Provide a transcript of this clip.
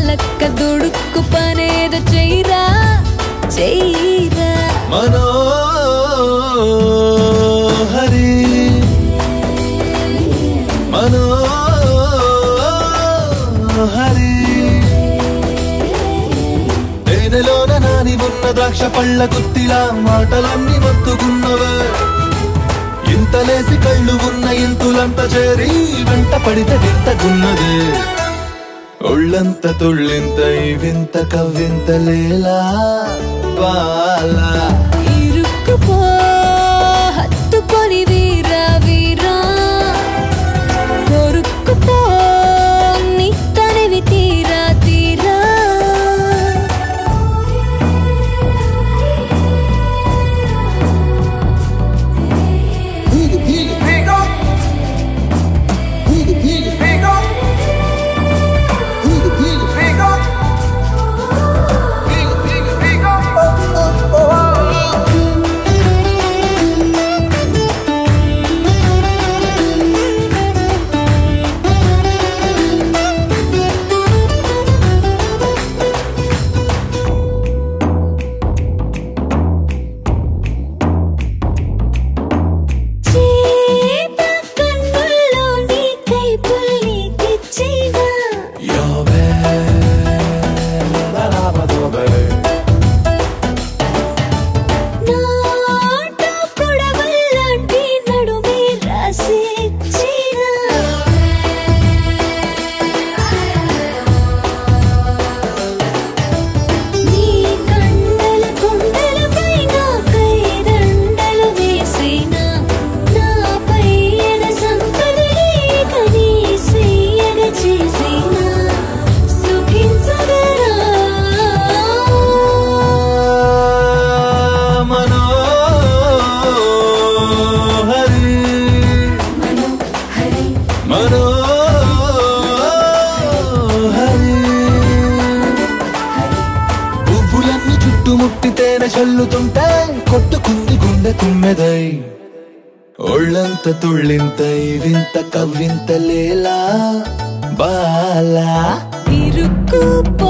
లక్క దుడుక్కు పనేద చెయ్యరా చెయ్యరా మనోహరి మనోహరి తేనెలోన నాని ఉన్న ద్రాక్ష పళ్ళ గుత్తిలా మాటలన్నీ మత్తుకున్నవే ఇంతలేసి కళ్ళు ఉన్న ఇంతులంత చేరి వెంట పడితే వింతకున్నదే ఒళ్ళంత తుళ్ళింత ఈ వింత కవ్వింత లేలా బాలా ఇరుక్కుపో హత్తుకొని వీరా వీరా కొరుక్కుపో నీ తనివి తీరా తీరా చేప కన్నుల్లో నీ కైపుల్ని తెచ్చినా Yove, la la ba do be. నాట కొడవల్లాంటి నడుమే రాసిచ్చినా నీ కండల కొండల పైన కైదండలు వేసినా నాపై ఎద సంపదలేక నీ సేయగ చేసినా సుఖించగరా మనోహరి మనోహరి మనోహరి పువ్వులన్నీ చుట్టుముట్టి తేనె చల్లుతుంటే కొట్టుకుంది గుండె తుమ్మెదై ఒళ్ళంత తుళ్ళింత ఈ వింత కవ్వింత లేలా బాలా ఇరుక్కుపో